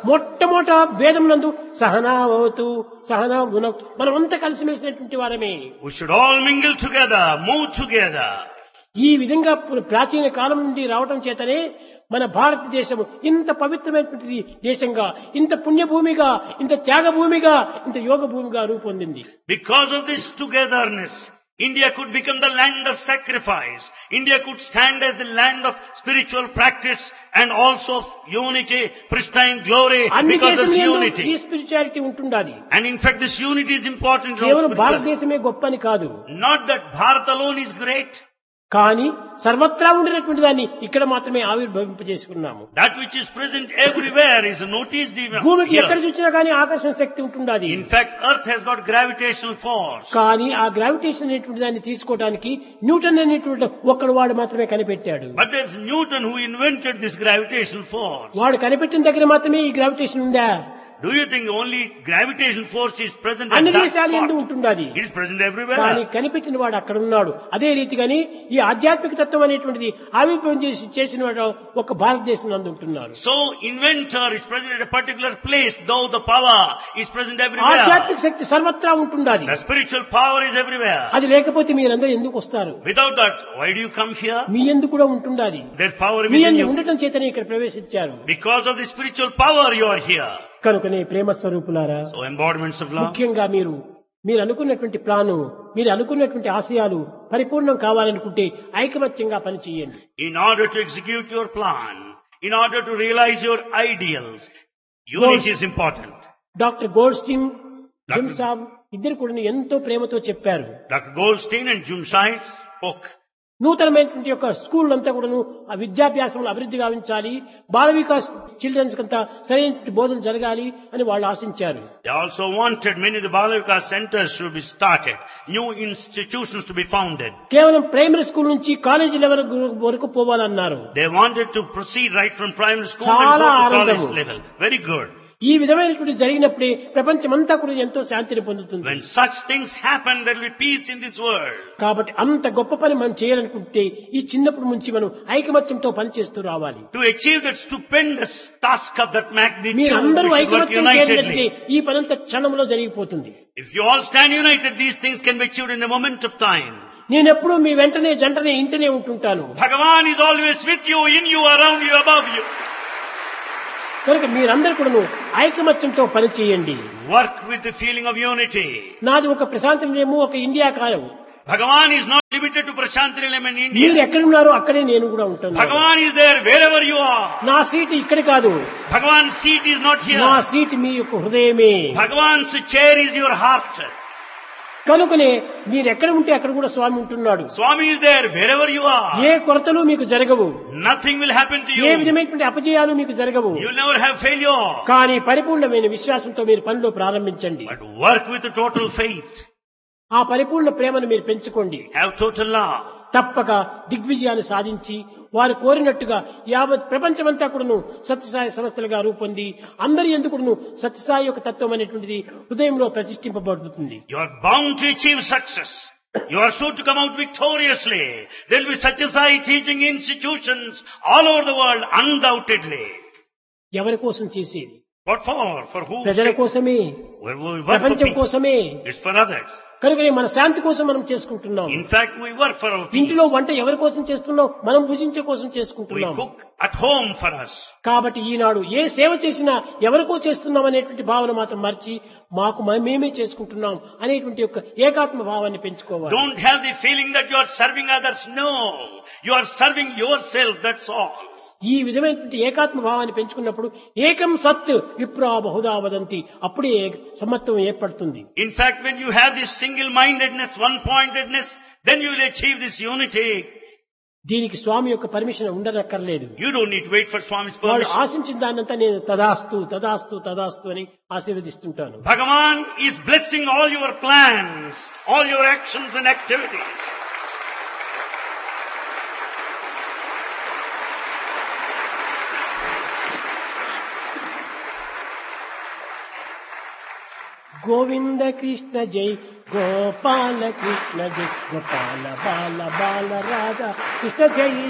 మొట్టమొదట వేదమునందు సహనావతు సహనా ఉనవతు మనమంతా కలిసిమెలిసినటువంటి వారమే We should all mingle together, move together. ఈ విధంగా ప్ర- ప్రాచీన కాలం నుండి రావటం చేతనే మన భారతదేశము ఇంత పవిత్రమైనటువంటి దేశంగా ఇంత పుణ్యభూమిగా ఇంత త్యాగభూమిగా ఇంత యోగ భూమిగా రూపొందింది Because of this togetherness, India could become the land of sacrifice. India could stand as the land of spiritual practice and also of unity, pristine glory అన్ని because of this దేశంలో ఈ unity. స్పిరిచువాలిటీ ఉంటుండాలి And in fact this unity is important in all కేవలం spirituality. భారతదేశమే గొప్ప అని కాదు Not that Bharat alone is great. కానీ సర్వత్రా ఉండినటువంటి దాన్ని ఇక్కడ మాత్రమే ఆవిర్భవింపజేసుకున్నాము That which is present everywhere is noticed even భూమికి ఎక్కడ here. చూసినా కానీ ఆకర్షణ శక్తి ఉంటుండాలి In fact, Earth has got gravitational force. కానీ ఆ గ్రావిటేషన్ అనేటువంటి దాన్ని తీసుకోవడానికి న్యూటన్ అనేటువంటి ఒక్కడు వాడు మాత్రమే కనిపెట్టాడు But there's Newton who invented this gravitational force. వాడు కనిపెట్టిన దగ్గర మాత్రమే ఈ గ్రావిటేషన్ ఉందా Do you think only gravitational force is present at అన్ని that దేశాలు ఎందు spot? ఉంటుండాలి It is present కానీ everywhere. కనిపెట్టిన వాడు అక్కడ ఉన్నాడు అదే రీతిగాని ఈ ఆధ్యాత్మిక తత్వం అనేటువంటిది ఆవిర్భవం చేసి చేసిన వాడు ఒక భారతదేశం నందు ఉంటున్నారు So inventor is present at a particular place, though the power is present everywhere. ఆధ్యాత్మిక శక్తి సర్వత్రా ఉంటుండాలి The spiritual power is everywhere. అది లేకపోతే మీరందరూ ఎందుకు వస్తారు Without that, why do you come here? మీ ఎందుకు కూడా ఉంటుండాలి There's power మీ within ఎందు you. ఉండటం చేతనే ఇక్కడ ప్రవేశించారు Because of the spiritual power you are here. కనుకనే ప్రేమ స్వరూపులారా So embodiments of love. ముఖ్యంగా మీరు మీరు అనుకున్నటువంటి ప్లాను మీరు అనుకున్నటువంటి ఆశయాలు పరిపూర్ణం కావాలనుకుంటే ఐకమత్యంగా పనిచేయండి In order to execute your plan, in order to realize your ideals, unity is important. Doctor Goldstein Dr. Jim సాబ్ ఇద్దరు కూడా ఎంతో ప్రేమతో చెప్పారు Dr. Goldstein and Jim Sai spoke. నూతనమైనటువంటి యొక్క స్కూల్ అంతా కూడాను ఆ విద్యాభ్యాసంలో అభివృద్ధి గావించాలి బాల వికాస్ చిల్డ్రన్స్ కంతా సరైన బోధన జరగాలి అని వాళ్ళు ఆశించారు They also wanted many of the Balavika centers should be started, new institutions to be founded. కేవలం ప్రైమరీ స్కూల్ నుంచి కాలేజీ లెవెల్ వరకు పోవాలన్నారు They wanted to proceed right from primary school చాలా and go to college ఆనందము. level. Very good. ఈ విధమైనటువంటి జరిగినప్పుడే ప్రపంచమంతా కూడా ఎంతో శాంతిని పొందుతుంది When such things happen, there will be peace in this world. కాబట్టి అంత గొప్ప పని మనం చేయాలనుకుంటే ఈ చిన్నప్పటి నుంచి మనం ఐకమత్యంతో పనిచేస్తూ రావాలి To achieve that stupendous task of that magnitude, మీరందరూ we should work ఐకమత్యం చేరినట్లయితే unitedly. ఈ పనంతా క్షణంలో జరిగిపోతుంది If you all stand united, these things can be achieved in a moment of time. నేనెప్పుడూ మీ వెంటనే జంటనే ఇంటనే ఉంటుంటాను Bhagavan is always with you, in you, around you, above you. కనుక మీరందరూ కూడా ఐకమత్యంతో పని చేయండి Work with the feeling of unity. నాది ఒక ప్రశాంత నిలయము ఒక ఇండియా కాలం Bhagavan is not limited to Prashantilam in మీరు India. ఎక్కడున్నారో అక్కడే నేను కూడా ఉంటాను Bhagavan is there wherever you are. నా సీటు ఇక్కడ కాదు Bhagavan's seat is not నా here. సీటు మీ యొక్క హృదయమే Bhagavan's chair is your heart. కనుకనే మీరు ఎక్కడ ఉంటే అక్కడ కూడా స్వామి ఉంటున్నాడు Swami is there wherever you are. ఏ కొరతలు మీకు జరగవు Nothing will happen to A you. విధమైనటువంటి అపజయాలు మీకు జరగవు You will never have failure. కానీ పరిపూర్ణమైన విశ్వాసంతో మీరు పనిలో ప్రారంభించండి But work with total faith. ఆ పరిపూర్ణ ప్రేమను మీరు పెంచుకోండి Have total love. తప్పక దిగ్విజయాన్ని సాధించి వారు కోరినట్టుగా యావత్ ప్రపంచమంతా కూడాను సత్యసాయి సంస్థలుగా రూపొంది అందరి ఎందుకును సత్యసాయి యొక్క తత్వం అనేటువంటిది హృదయంలో ప్రతిష్ఠింపబడుతుంది You are bound to achieve success. You are sure to come out victoriously. There will be such a Sai teaching institutions all over the world, undoubtedly. ఎవరి కోసం చేసేది What for? For who? ప్రజల కోసమే Well, we work for ప్రపంచం people. కోసమే It's for others. కనుక మన శాంతి కోసం మనం చేసుకుంటున్నాం In fact, we work for our people. ఇంటిలో వంట ఎవరి కోసం చేస్తున్నాం మనం భుజించే కోసం We చేసుకుంటున్నాం cook at home for us. కాబట్టి ఈనాడు ఏ సేవ చేసినా ఎవరికో చేస్తున్నాం అనేటువంటి భావన మాత్రం మర్చి మాకు మ- మేమే చేసుకుంటున్నాం అనేటువంటి యొక్క ఏకాత్మ భావాన్ని పెంచుకోవాలి Don't have the feeling that you are serving others. No. You are serving yourself. That's all. ఈ విధమైనటువంటి ఏకాత్మ భావాన్ని పెంచుకున్నప్పుడు ఏకం సత్ విప్రా బహుదా వదంతి అప్పుడే సమత్వం ఏర్పడుతుంది In fact, when you have this single-mindedness, one-pointedness, then you will achieve this unity. దీనికి స్వామి యొక్క పర్మిషన్ ఉండనక్కర్లేదు You don't need to wait for Swami's వాడు permission. ఆశించిన దాన్నంతా నేను తదాస్తు తదాస్తు తదాస్తు అని ఆశీర్వదిస్తుంటాను Bhagavan is blessing all your plans, all your actions and activities. Govinda Krishna జై గోపాల కృష్ణ జై గోపాల బాల బాల రాధా కృష్ణ జై